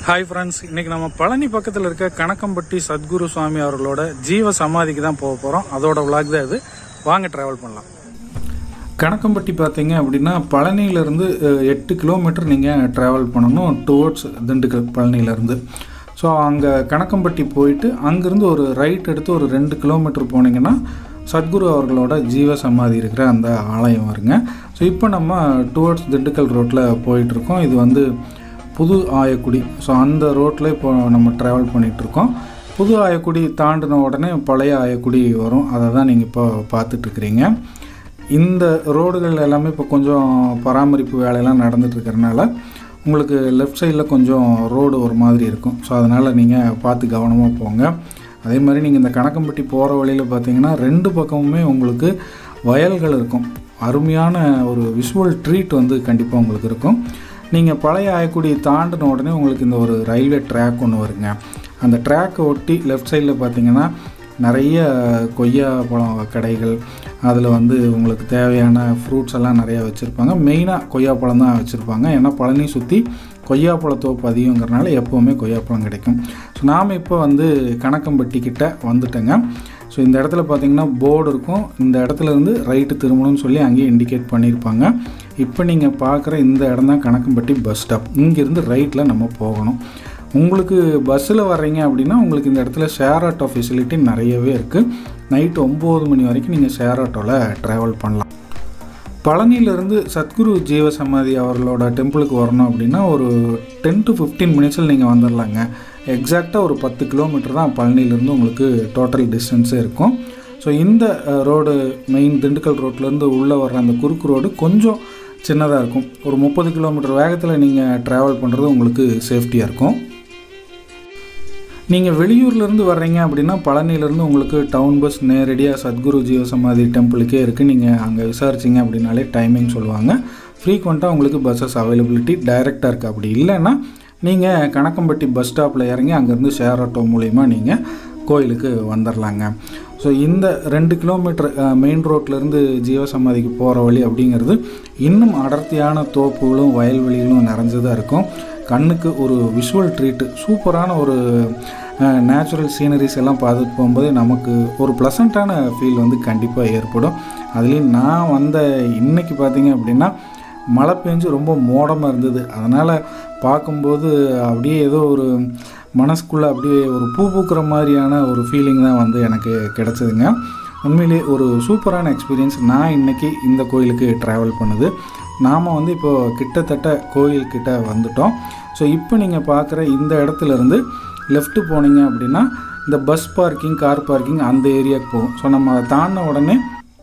hi friends இன்னைக்கு நம்ம பழனி பக்கத்தில் இருக்க கணக்கம்பட்டி சத்குரு சுவாமி அவர்களோட ஜீவ சமாதிக்கு தான் போக போகிறோம் அதோட விளாக் தான் இது வாங்க ட்ராவல் பண்ணலாம் கணக்கம்பட்டி பார்த்தீங்க அப்படின்னா பழனியிலேருந்து எட்டு கிலோமீட்டர் நீங்கள் ட்ராவல் பண்ணணும் டுவோர்ட்ஸ் திண்டுக்கல் பழனியிலேருந்து ஸோ அங்கே கணக்கம்பட்டி போயிட்டு அங்கேருந்து ஒரு ரைட் எடுத்து ஒரு ரெண்டு கிலோமீட்டர் போனீங்கன்னா சத்குரு அவர்களோட ஜீவ சமாதி இருக்கிற அந்த ஆலயம் வருங்க ஸோ இப்போ நம்ம டுவோர்ட்ஸ் திண்டுக்கல் ரோட்டில் போயிட்டுருக்கோம் இது வந்து புது ஆயக்குடி ஸோ அந்த ரோட்டில் இப்போ நம்ம ட்ராவல் பண்ணிகிட்ருக்கோம் புது ஆயக்குடி தாண்டின உடனே பழைய ஆயக்குடி வரும் அதை தான் நீங்கள் இப்போ பார்த்துட்ருக்குறீங்க இந்த ரோடுகள் எல்லாமே இப்போ கொஞ்சம் பராமரிப்பு வேலையெல்லாம் நடந்துட்டு இருக்கறனால உங்களுக்கு லெஃப்ட் சைடில் கொஞ்சம் ரோடு ஒரு மாதிரி இருக்கும் ஸோ அதனால் நீங்கள் பார்த்து கவனமாக போங்க அதே மாதிரி நீங்கள் இந்த கணக்கம்பட்டி போகிற வழியில் பார்த்தீங்கன்னா ரெண்டு பக்கமுமே உங்களுக்கு வயல்கள் இருக்கும் அருமையான ஒரு விஷுவல் ட்ரீட் வந்து கண்டிப்பாக உங்களுக்கு இருக்கும் நீங்கள் பழைய ஆயக்குடி தாண்டின உடனே உங்களுக்கு இந்த ஒரு ரயில்வே ட்ராக் ஒன்று வருங்க அந்த ட்ராக்கை ஒட்டி லெஃப்ட் சைடில் பார்த்தீங்கன்னா நிறைய கொய்யா பழம் கடைகள் அதில் வந்து உங்களுக்கு தேவையான ஃப்ரூட்ஸ் எல்லாம் நிறையா வச்சுருப்பாங்க மெயினாக கொய்யாப்பழம் தான் வச்சுருப்பாங்க ஏன்னா பழனி சுற்றி கொய்யாப்பழ தோப்பு அதிகங்கிறனால எப்போவுமே கொய்யாப்பழம் கிடைக்கும் ஸோ நாம் இப்போ வந்து கணக்கம்பட்டி கிட்ட வந்துட்டேங்க ஸோ இந்த இடத்துல பார்த்தீங்கன்னா போர்டு இருக்கும் இந்த இடத்துல இருந்து ரைட்டு திரும்பணும்னு சொல்லி அங்கேயே இண்டிகேட் பண்ணியிருப்பாங்க இப்போ நீங்கள் பார்க்குற இந்த இடம் தான் கணக்கம்பட்டி பஸ் ஸ்டாப் இங்கேருந்து ரைட்டில் நம்ம போகணும் உங்களுக்கு பஸ்ஸில் வர்றீங்க அப்படின்னா உங்களுக்கு இந்த இடத்துல ஷேர் ஆட்டோ ஃபெசிலிட்டி நிறையவே இருக்குது நைட்டு ஒம்பது மணி வரைக்கும் நீங்கள் ஷேர் ஆட்டோவில் ட்ராவல் பண்ணலாம் பழனியிலேருந்து சத்குரு ஜீவ சமாதி அவர்களோட டெம்பிளுக்கு வரணும் அப்படின்னா ஒரு டென் டு ஃபிஃப்டீன் மினிட்ஸில் நீங்கள் வந்துடலாங்க எக்ஸாக்டாக ஒரு பத்து கிலோமீட்டர் தான் பழனியிலேருந்து உங்களுக்கு டோட்டல் டிஸ்டன்ஸே இருக்கும் ஸோ இந்த ரோடு மெயின் திண்டுக்கல் ரோட்லேருந்து உள்ளே வர்ற அந்த குறுக்கு ரோடு கொஞ்சம் சின்னதாக இருக்கும் ஒரு முப்பது கிலோமீட்டர் வேகத்தில் நீங்கள் ட்ராவல் பண்ணுறது உங்களுக்கு சேஃப்டியாக இருக்கும் நீங்கள் வெளியூர்லேருந்து வர்றீங்க அப்படின்னா பழனியிலேருந்து உங்களுக்கு டவுன் பஸ் நேரடியாக சத்குரு ஜீவ சமாதி டெம்பிளுக்கே இருக்குது நீங்கள் அங்கே விசாரிச்சிங்க அப்படின்னாலே டைமிங் சொல்லுவாங்க ஃப்ரீக்வெண்ட்டாக உங்களுக்கு பஸ்ஸஸ் அவைலபிலிட்டி டைரெக்டாக இருக்குது அப்படி இல்லைன்னா நீங்கள் கணக்கம்பட்டி பஸ் ஸ்டாப்பில் இறங்கி அங்கேருந்து ஷேர் ஆட்டோ மூலிமா நீங்கள் கோயிலுக்கு வந்துடலாங்க ஸோ இந்த ரெண்டு கிலோமீட்டர் மெயின் ரோட்லேருந்து ஜீவசமாதிக்கு போகிற வழி அப்படிங்கிறது இன்னும் அடர்த்தியான தோப்புகளும் வயல்வெளிகளும் நிறைஞ்சதாக இருக்கும் கண்ணுக்கு ஒரு விஷுவல் ட்ரீட்டு சூப்பரான ஒரு நேச்சுரல் சீனரிஸ் எல்லாம் பார்த்துட்டு போகும்போது நமக்கு ஒரு ப்ளசண்ட்டான ஃபீல் வந்து கண்டிப்பாக ஏற்படும் அதுலேயும் நான் வந்த இன்னைக்கு பார்த்தீங்க அப்படின்னா மழை பெஞ்சு ரொம்ப மோடமாக இருந்தது அதனால் பார்க்கும்போது அப்படியே ஏதோ ஒரு மனசுக்குள்ளே அப்படியே ஒரு பூ பூக்கிற மாதிரியான ஒரு ஃபீலிங் தான் வந்து எனக்கு கிடச்சிதுங்க உண்மையிலே ஒரு சூப்பரான எக்ஸ்பீரியன்ஸ் நான் இன்றைக்கி இந்த கோயிலுக்கு ட்ராவல் பண்ணுது நாம் வந்து இப்போது கிட்டத்தட்ட கோயில்கிட்ட வந்துட்டோம் ஸோ இப்போ நீங்கள் பார்க்குற இந்த இடத்துல இருந்து லெஃப்ட்டு போனீங்க அப்படின்னா இந்த பஸ் பார்க்கிங் கார் பார்க்கிங் அந்த ஏரியாவுக்கு போகும் ஸோ நம்ம அதை தாண்டின உடனே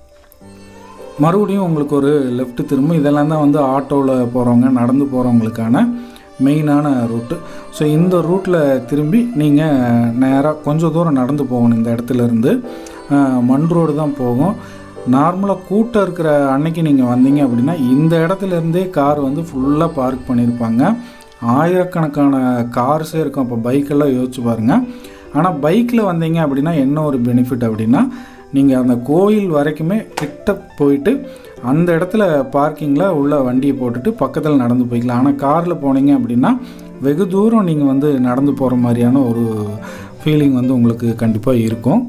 மறுபடியும் உங்களுக்கு ஒரு லெஃப்ட் திரும்ப இதெல்லாம் தான் வந்து ஆட்டோவில் போகிறவங்க நடந்து போகிறவங்களுக்கான மெயினான ரூட்டு ஸோ இந்த ரூட்டில் திரும்பி நீங்கள் நேராக கொஞ்சம் தூரம் நடந்து போகணும் இந்த இடத்துல இருந்து மண் ரோடு தான் போகும் நார்மலாக கூட்டம் இருக்கிற அன்னைக்கு நீங்கள் வந்தீங்க அப்படின்னா இந்த இடத்துல இருந்தே கார் வந்து ஃபுல்லாக பார்க் பண்ணியிருப்பாங்க ஆயிரக்கணக்கான கார்ஸே இருக்கும் அப்போ பைக்கெல்லாம் யோசிச்சு பாருங்கள் ஆனால் பைக்கில் வந்தீங்க அப்படின்னா என்ன ஒரு பெனிஃபிட் அப்படின்னா நீங்கள் அந்த கோயில் வரைக்குமே கிட்ட போயிட்டு அந்த இடத்துல பார்க்கிங்கில் உள்ள வண்டியை போட்டுட்டு பக்கத்தில் நடந்து போய்க்கலாம் ஆனால் காரில் போனீங்க அப்படின்னா வெகு தூரம் நீங்கள் வந்து நடந்து போகிற மாதிரியான ஒரு ஃபீலிங் வந்து உங்களுக்கு கண்டிப்பாக இருக்கும்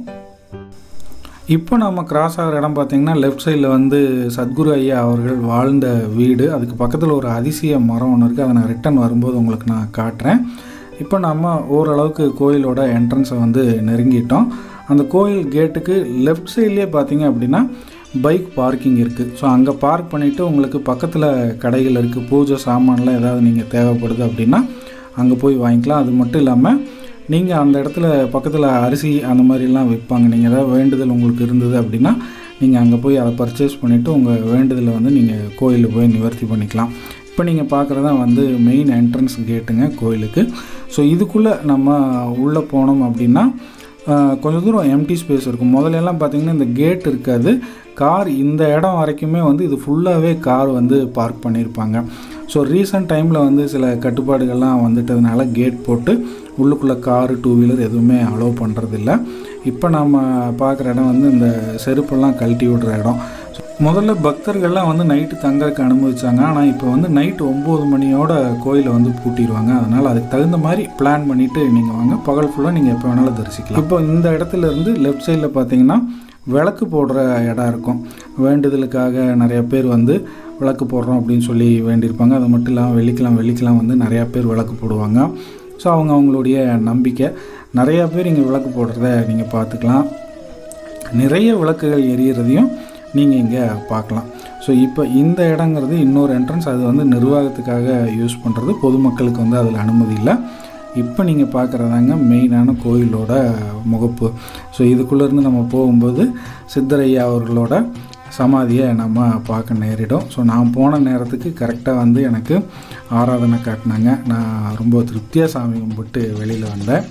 இப்போ நம்ம கிராஸ் ஆகிற இடம் பார்த்திங்கன்னா லெஃப்ட் சைடில் வந்து சத்குரு ஐயா அவர்கள் வாழ்ந்த வீடு அதுக்கு பக்கத்தில் ஒரு அதிசய மரம் ஒன்று இருக்குது அதை நான் ரிட்டன் வரும்போது உங்களுக்கு நான் காட்டுறேன் இப்போ நம்ம ஓரளவுக்கு கோயிலோட என்ட்ரன்ஸை வந்து நெருங்கிட்டோம் அந்த கோயில் கேட்டுக்கு லெஃப்ட் சைட்லேயே பார்த்தீங்க அப்படின்னா பைக் பார்க்கிங் இருக்குது ஸோ அங்கே பார்க் பண்ணிவிட்டு உங்களுக்கு பக்கத்தில் கடைகள் இருக்குது பூஜை சாமான்லாம் ஏதாவது நீங்கள் தேவைப்படுது அப்படின்னா அங்கே போய் வாங்கிக்கலாம் அது மட்டும் இல்லாமல் நீங்கள் அந்த இடத்துல பக்கத்தில் அரிசி அந்த மாதிரிலாம் விற்பாங்க நீங்கள் ஏதாவது வேண்டுதல் உங்களுக்கு இருந்தது அப்படின்னா நீங்கள் அங்கே போய் அதை பர்ச்சேஸ் பண்ணிவிட்டு உங்கள் வேண்டுதலை வந்து நீங்கள் கோயிலுக்கு போய் நிவர்த்தி பண்ணிக்கலாம் இப்போ நீங்கள் பார்க்குறதான் வந்து மெயின் என்ட்ரன்ஸ் கேட்டுங்க கோயிலுக்கு ஸோ இதுக்குள்ளே நம்ம உள்ளே போனோம் அப்படின்னா கொஞ்சம் தூரம் எம்டி ஸ்பேஸ் இருக்கும் முதல்ல எல்லாம் பார்த்திங்கன்னா இந்த கேட் இருக்காது கார் இந்த இடம் வரைக்குமே வந்து இது ஃபுல்லாகவே கார் வந்து பார்க் பண்ணியிருப்பாங்க ஸோ ரீசெண்ட் டைமில் வந்து சில கட்டுப்பாடுகள்லாம் வந்துட்டதுனால கேட் போட்டு உள்ளுக்குள்ளே காரு டூ வீலர் எதுவுமே அலோவ் பண்ணுறதில்ல இப்போ நம்ம பார்க்குற இடம் வந்து இந்த செருப்பெல்லாம் கழட்டி விடுற இடம் முதல்ல பக்தர்கள்லாம் வந்து நைட்டு தங்கறதுக்கு அனுமதிச்சாங்க ஆனால் இப்போ வந்து நைட்டு ஒம்பது மணியோட கோயிலை வந்து பூட்டிடுவாங்க அதனால் அதுக்கு தகுந்த மாதிரி பிளான் பண்ணிவிட்டு நீங்கள் வாங்க பகல் ஃபுல்லாக நீங்கள் எப்போ வேணாலும் தரிசிக்கலாம் இப்போ இந்த இடத்துல இருந்து லெஃப்ட் சைடில் பார்த்தீங்கன்னா விளக்கு போடுற இடம் இருக்கும் வேண்டுதலுக்காக நிறைய பேர் வந்து விளக்கு போடுறோம் அப்படின்னு சொல்லி வேண்டியிருப்பாங்க அது மட்டும் இல்லாமல் வெள்ளிக்கிழமை வெள்ளிக்கிழமை வந்து நிறையா பேர் விளக்கு போடுவாங்க ஸோ அவங்க அவங்களுடைய நம்பிக்கை நிறையா பேர் இங்கே விளக்கு போடுறத நீங்கள் பார்த்துக்கலாம் நிறைய விளக்குகள் எரியறதையும் நீங்கள் இங்கே பார்க்கலாம் ஸோ இப்போ இந்த இடங்கிறது இன்னொரு என்ட்ரன்ஸ் அது வந்து நிர்வாகத்துக்காக யூஸ் பண்ணுறது பொதுமக்களுக்கு வந்து அதில் அனுமதி இல்லை இப்போ நீங்கள் பார்க்குறதாங்க மெயினான கோயிலோட முகப்பு ஸோ இதுக்குள்ளேருந்து நம்ம போகும்போது சித்தரையா அவர்களோட சமாதியை நம்ம பார்க்க நேரிடும் ஸோ நான் போன நேரத்துக்கு கரெக்டாக வந்து எனக்கு ஆராதனை காட்டினாங்க நான் ரொம்ப திருப்தியாக சாமி கும்பிட்டு வெளியில் வந்தேன்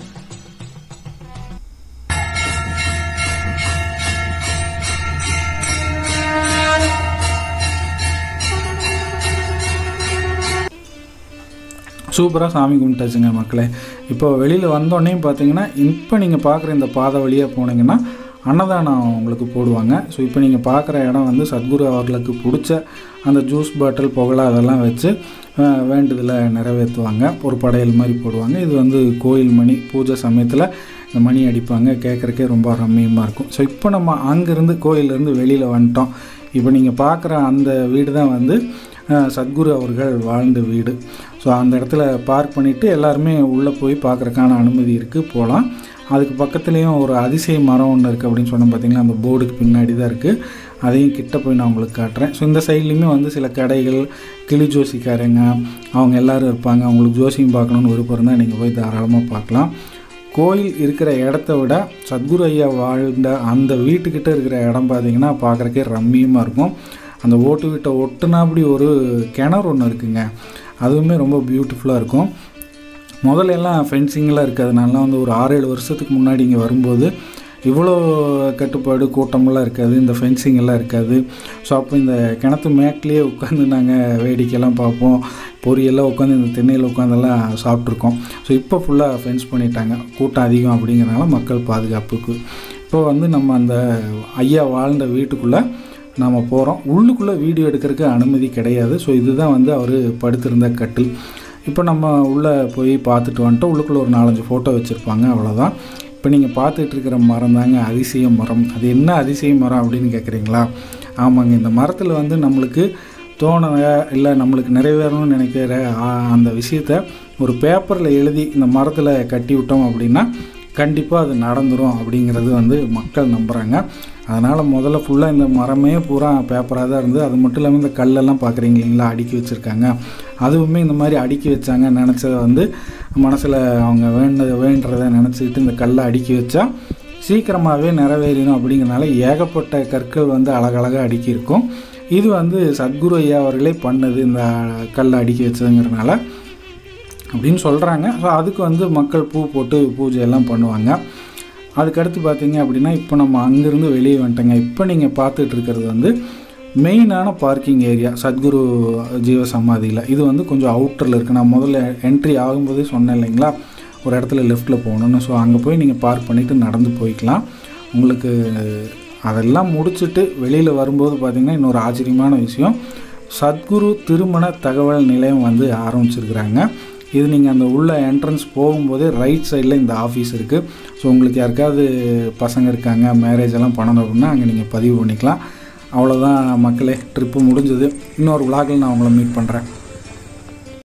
சூப்பராக சாமி கும்பிட்டாச்சுங்க மக்களே இப்போ வெளியில் வந்தோடனே பார்த்தீங்கன்னா இப்போ நீங்கள் பார்க்குற இந்த பாதை வழியாக போனீங்கன்னா அன்னதானம் உங்களுக்கு போடுவாங்க ஸோ இப்போ நீங்கள் பார்க்குற இடம் வந்து சத்குரு அவர்களுக்கு பிடிச்ச அந்த ஜூஸ் பாட்டில் புகழை அதெல்லாம் வச்சு அஹ், வேண்டுதலை நிறைவேற்றுவாங்க ஒரு படையல் மாதிரி போடுவாங்க இது வந்து கோயில் மணி பூஜை சமயத்தில் இந்த மணி அடிப்பாங்க கேட்குறக்கே ரொம்ப ரம்மியமாக இருக்கும் ஸோ இப்போ நம்ம அங்கேருந்து கோயிலேருந்து வெளியில் வந்துட்டோம் இப்போ நீங்கள் பார்க்குற அந்த வீடு தான் வந்து அஹ், சத்குரு அவர்கள் வாழ்ந்த வீடு ஸோ அந்த இடத்துல பார்க் பண்ணிவிட்டு எல்லாருமே உள்ளே போய் பார்க்குறக்கான அனுமதி இருக்குது போகலாம் அதுக்கு பக்கத்துலேயும் ஒரு அதிசய மரம் ஒன்று இருக்குது அப்படின்னு சொன்னோம் பார்த்தீங்களா அந்த போர்டுக்கு பின்னாடி தான் இருக்குது அதையும் கிட்ட போய் நான் உங்களுக்கு காட்டுறேன் ஸோ இந்த சைட்லேயுமே வந்து சில கடைகள் கிளி ஜோசிக்காரங்க அவங்க எல்லாரும் இருப்பாங்க அவங்களுக்கு ஜோசியம் பார்க்கணுன்னு விருப்பம் இருந்தால் நீங்கள் போய் தாராளமாக பார்க்கலாம் கோயில் இருக்கிற இடத்த விட சத்குரு ஐயா வாழ்ந்த அந்த வீட்டுக்கிட்ட இருக்கிற இடம் பார்த்தீங்கன்னா பார்க்குறக்கே ரம்மியமாக இருக்கும் அந்த ஓட்டு வீட்டை ஒட்டுனாப்படி ஒரு கிணறு ஒன்று இருக்குங்க அதுவுமே ரொம்ப பியூட்டிஃபுல்லாக இருக்கும் முதல்ல எல்லாம் ஃபென்சிங்கெலாம் இருக்கிறதுனால வந்து ஒரு ஆறு ஏழு வருஷத்துக்கு முன்னாடி இங்கே வரும்போது இவ்வளோ கட்டுப்பாடு கூட்டமெல்லாம் இருக்காது இந்த ஃபென்சிங் எல்லாம் இருக்காது ஸோ அப்போ இந்த கிணத்து மேட்லேயே உட்காந்து நாங்கள் வேடிக்கையெல்லாம் பார்ப்போம் பொரியெல்லாம் உட்காந்து இந்த திண்ணையில் உட்காந்தெல்லாம் சாப்பிட்ருக்கோம் ஸோ இப்போ ஃபுல்லாக ஃபென்ஸ் பண்ணிட்டாங்க கூட்டம் அதிகம் அப்படிங்கிறனால மக்கள் பாதுகாப்புக்கு இப்போ வந்து நம்ம அந்த ஐயா வாழ்ந்த வீட்டுக்குள்ளே நாம் போகிறோம் உள்ளுக்குள்ளே வீடியோ எடுக்கிறதுக்கு அனுமதி கிடையாது ஸோ இதுதான் வந்து அவர் படுத்திருந்த கட்டில் இப்போ நம்ம உள்ளே போய் பார்த்துட்டு வந்துட்டோம் உள்ளுக்குள்ளே ஒரு நாலஞ்சு ஃபோட்டோ வச்சுருப்பாங்க அவ்வளோதான் இப்போ நீங்கள் பார்த்துட்டு இருக்கிற மரம் தாங்க அதிசய மரம் அது என்ன அதிசய மரம் அப்படின்னு கேட்குறீங்களா ஆமாங்க இந்த மரத்தில் வந்து நம்மளுக்கு தோண இல்லை நம்மளுக்கு நிறைவேறணும்னு நினைக்கிற ஆ, அந்த விஷயத்த ஒரு பேப்பரில் எழுதி இந்த மரத்தில் கட்டி விட்டோம் அப்படின்னா கண்டிப்பாக அது நடந்துரும் அப்படிங்கிறது வந்து மக்கள் நம்புகிறாங்க அதனால் முதல்ல ஃபுல்லாக இந்த மரமே பூரா பேப்பராக தான் இருந்து அது மட்டும் இல்லாமல் இந்த கல்லெல்லாம் பார்க்குறீங்க இல்லைங்களா அடுக்கி வச்சுருக்காங்க அதுவுமே இந்த மாதிரி அடுக்கி வச்சாங்க நினச்சதை வந்து மனசில் அவங்க வேண்ட வேண்டுறதை நினச்சிக்கிட்டு இந்த கல்லை அடுக்கி வச்சா சீக்கிரமாகவே நிறைவேறிடும் அப்படிங்கிறனால ஏகப்பட்ட கற்கள் வந்து அழகழகாக அடுக்கியிருக்கும் இது வந்து சத்குரு ஐயா அவர்களே பண்ணது இந்த கல்லை அடுக்கி வச்சதுங்கிறனால அப்படின்னு சொல்கிறாங்க ஸோ அதுக்கு வந்து மக்கள் பூ போட்டு பூஜை எல்லாம் பண்ணுவாங்க அதுக்கடுத்து பார்த்தீங்க அப்படின்னா இப்போ நம்ம அங்கேருந்து வெளியே வந்துட்டோங்க இப்போ நீங்கள் பார்த்துட்டு இருக்கிறது வந்து மெயினான பார்க்கிங் ஏரியா சத்குரு ஜீவ சமாதியில் இது வந்து கொஞ்சம் அவுட்டரில் இருக்குது நான் முதல்ல என்ட்ரி ஆகும்போதே சொன்னேன் இல்லைங்களா ஒரு இடத்துல லெஃப்ட்டில் போகணுன்னு ஸோ அங்கே போய் நீங்கள் பார்க் பண்ணிவிட்டு நடந்து போய்க்கலாம் உங்களுக்கு அதெல்லாம் முடிச்சுட்டு வெளியில் வரும்போது பார்த்திங்கன்னா இன்னொரு ஆச்சரியமான விஷயம் சத்குரு திருமண தகவல் நிலையம் வந்து ஆரம்பிச்சிருக்கிறாங்க இது நீங்கள் அந்த உள்ள என்ட்ரன்ஸ் போகும்போதே ரைட் சைடில் இந்த ஆஃபீஸ் இருக்குது ஸோ உங்களுக்கு யாருக்காவது பசங்க இருக்காங்க மேரேஜ் எல்லாம் பண்ணணும் அப்படின்னா அங்கே நீங்கள் பதிவு பண்ணிக்கலாம் அவ்வளோதான் மக்களே ட்ரிப்பு முடிஞ்சது இன்னொரு விலாகில் நான் உங்களை மீட் பண்ணுறேன்